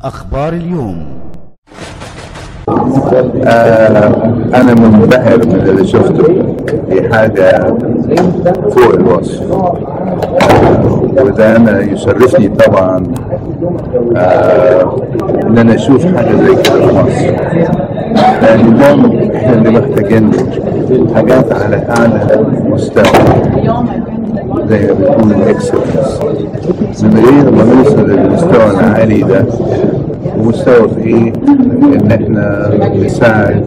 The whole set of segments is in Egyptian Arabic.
أخبار اليوم آه أنا منبهر من اللي شفته دي حاجة فوق الوصف آه وده أنا يشرفني طبعا آه إن أنا أشوف حاجة زي كده في مصر لأن ده إحنا اللي محتاجين حاجات على أعلى مستوى زي ما بتقول الإكسلنس من غير ما نوصل للمستوى العالي ده ومستوى في ايه؟ ان احنا نساعد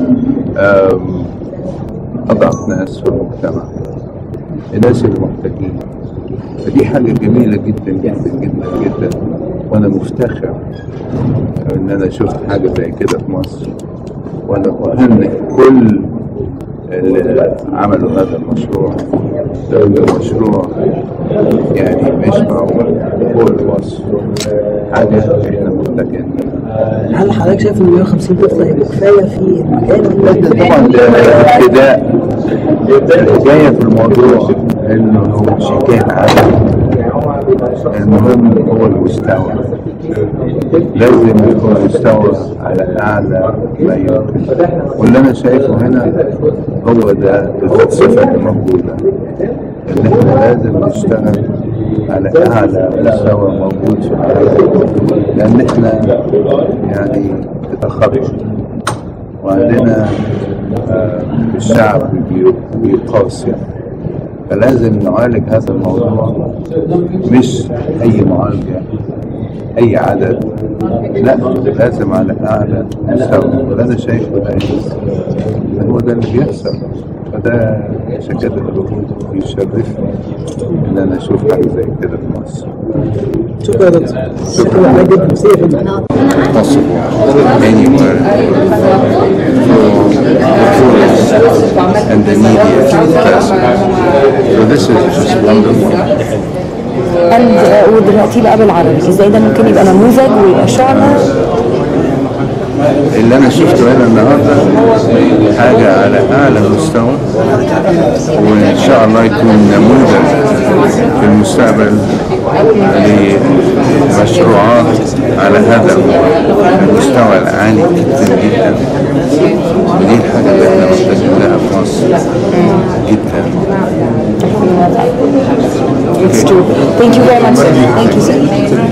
آم، اضعف ناس في المجتمع الناس المحتاجين فدي حاجة جميلة جدا جدا جدا جدا وانا مفتخر ان انا شفت حاجة زي كده في مصر وانا اهنئ كل اللي عملوا هذا المشروع لأن المشروع يعني مش معقول فوق الوصف حاجة احنا محتاجينها هل حضرتك شايف ان 150 طفل هيبقوا كفايه في المكان ولا طبعا ده ابتداء الجاية في الموضوع انه هو شيكين عالي المهم هو المستوى لازم يكون المستوى على اعلى ما يمكن واللي انا شايفه هنا هو ده الفلسفه اللي موجوده ان احنا لازم نشتغل على اعلى مستوى موجود في العالم لان احنا يعني اتاخرنا وعندنا آه، الشعب بي- بيقاسي فلازم نعالج هذا الموضوع مش أي معالجة أي عدد لا لازم على أعلى مستوى وده أنا شايفه ده إن هو ده اللي بيحصل فده عشان كده يشرفني إن أنا أشوف حاجة زي كده في مصر شكرا يا دكتور شكرا على جدا سير possible anywhere and the media present. So this is just wonderful. and ودلوقتي بقى بالعربي ازاي ده ممكن يبقى نموذج ويبقى شعلة اللي انا شفته هنا النهارده حاجه على اعلى مستوى وان شاء الله يكون نموذج في المستقبل لمشروعات على هذا المستوى العالي جدا جدا ودي الحاجه اللي احنا محتاجين لها في مصر جدا It's true. Thank you very much, sir. Thank you, sir.